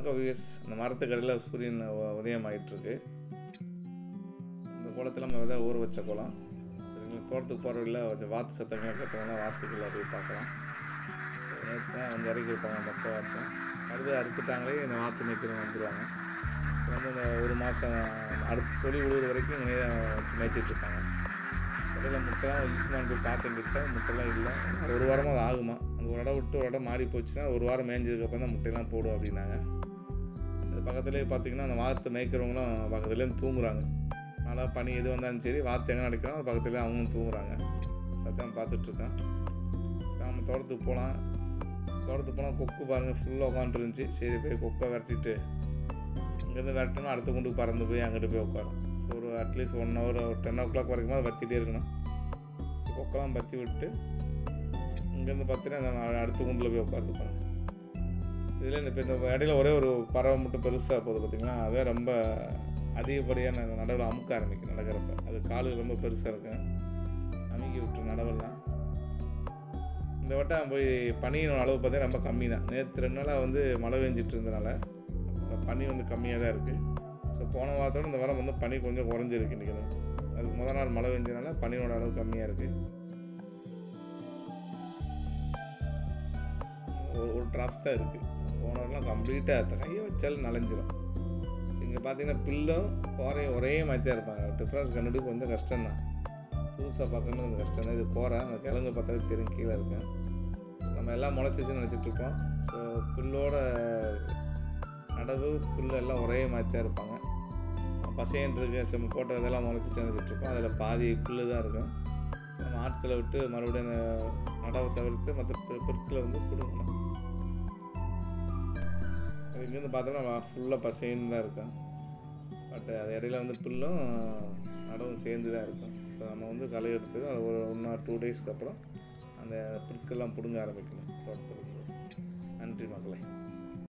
வணக்கம் விஎஸ் இந்த மரத்துக்கடையில் சூரியன் உ- உதயம் ஆயிட்டிருக்கு இந்த குளத்தில் நம்ம விதை ஊற வச்ச குளம் சரிங்களா தோட்டத்துக்கு போகிற வழியில் கொஞ்சம் வாத்து சத்தங்களை கேட்டவங்களாம் வாத்துக்குள்ளே போய் பார்க்கலாம் நேற்று தான் வந்து இறக்கி விட்டாங்க மொத்த வாத்தும் அடுத்து அறுத்துட்டாங்களே இந்த வாத்து மேய்க்கிறவங்க வந்துடுவாங்க இப்ப வந்து இந்த ஒரு மாதம் அடுத்து தொழி விழுகிற வரைக்கும் இங்கே வச்சு மேய்ச்சிட்டு இருப்பாங்க இடையில முட்டைலாம் இழுக்குமான்னு போய் பார்த்துக்கிட்ட முட்டைலாம் இல்லை ஒரு வாரமாக அது ஆகுமா அந்த ஒரு இடம் விட்டு ஒரு இடம் மாறி போச்சுன்னா ஒரு வாரம் மேய்ஞ்சதுக்கப்புறம் தான் முட்டையெல்லாம் போடும் அப்படின்னாங்க அது பக்கத்துலேயே பார்த்தீங்கன்னா அந்த வாத்து மேய்க்கிறவங்களும் பக்கத்துலேருந்து தூங்குறாங்க மழை பனி எது வந்தாலும் சரி வாத்து எங்கே நடக்கிறோம் அது பக்கத்துலேயே அவங்களும் தூங்குறாங்க சத்தம் பார்த்துட்ருக்கேன் சரி நம்ம தோட்டத்துக்கு போகலாம் தோட்டத்துக்கு போனால் கொக்கு பாருங்கள் ஃபுல்லாக உட்காந்துருந்துச்சு சரி போய் கொக்கை விரட்டிட்டு இங்கேருந்து விரட்டணும் அடுத்த குண்டுக்கு பறந்து போய் அங்கிட்டு போய் உட்காரும் ஸோ ஒரு அட்லீஸ்ட் ஒன் ஹவர் ஒரு டென் ஓ கிளாக் வரைக்கும் அது பற்றிட்டே இருக்கணும் ஸோ கொக்கெல்லாம் பற்றி விட்டு இங்கேருந்து பார்த்துட்டு அந்த அடுத்த குண்டில் போய் உட்காந்துப்பாங்க இதில் இந்த இப்போ இந்த இடையில ஒரே ஒரு பறவை மட்டும் பெருசாக போகுது பார்த்தீங்களா அதே ரொம்ப அதிகப்படியாக நாங்கள் நடவில் அமுக்க ஆரம்பிக்கும் நடக்கிறப்ப அது காலு ரொம்ப பெருசாக இருக்கும் அமுக்கி விட்டு நடவெல்லாம் இந்த வட்டம் போய் பனியின் அளவு பார்த்தா ரொம்ப கம்மி தான் நேற்று ரெண்டு நாளாக வந்து மழை பெஞ்சிட்டு இருந்தனால அப்ப பனி வந்து கம்மியாக தான் இருக்குது ஸோ போன வாரத்தோட இந்த வாரம் வந்து பனி கொஞ்சம் குறைஞ்சிருக்கு இன்றைக்கி அதுக்கு முதல் நாள் மழை பெஞ்சனால பனியோட அளவு கம்மியாக இருக்குது ஒரு ஒரு ட்ராப்ஸ் தான் இருக்குது போனவரெலாம் கம்ப்ளீட்டாக கையை வச்சாலும் நனைஞ்சிரும் ஸோ இங்கே பார்த்தீங்கன்னா பில்லும் கோரையும் ஒரே மாதிரி தான் இருப்பாங்க டிஃப்ரென்ஸ் கண்டுபிடி கொஞ்சம் கஷ்டம்தான் புதுசாக பார்க்கணும் கொஞ்சம் கஷ்டம் தான் இது கோரை அந்த கிழங்கு பார்த்தாலே தெரியும் கீழே இருக்கேன் நம்ம எல்லாம் முளைச்சிச்சுன்னு நினச்சிட்ருக்கோம் ஸோ புல்லோட நடவு புல் எல்லாம் ஒரே மாதிரி தான் இருப்பாங்க பசையன் இருக்கு செம்ம போட்ட இதெல்லாம் முளைச்சிச்சு நினச்சிட்ருக்கோம் அதில் பாதி புல் தான் இருக்கும் ஸோ நம்ம ஆட்களை விட்டு மறுபடியும் அந்த நடவை தவிர்த்து மற்ற பொருட்களை வந்து பிடுங்கணும் அது இங்கேருந்து பார்த்தோம்னா ஃபுல்லாக பசைன்னு தான் இருக்கும் பட் அது இடையில வந்து புல்லும் நடவும் சேர்ந்து தான் இருக்கும் ஸோ நம்ம வந்து களை எடுத்து அது ஒரு ஒன் ஆர் டூ டேஸ்க்கு அப்புறம் அந்த புற்கெல்லாம் பிடுங்க ஆரம்பிக்கணும் தோட்டத்தில் நன்றி மக்களை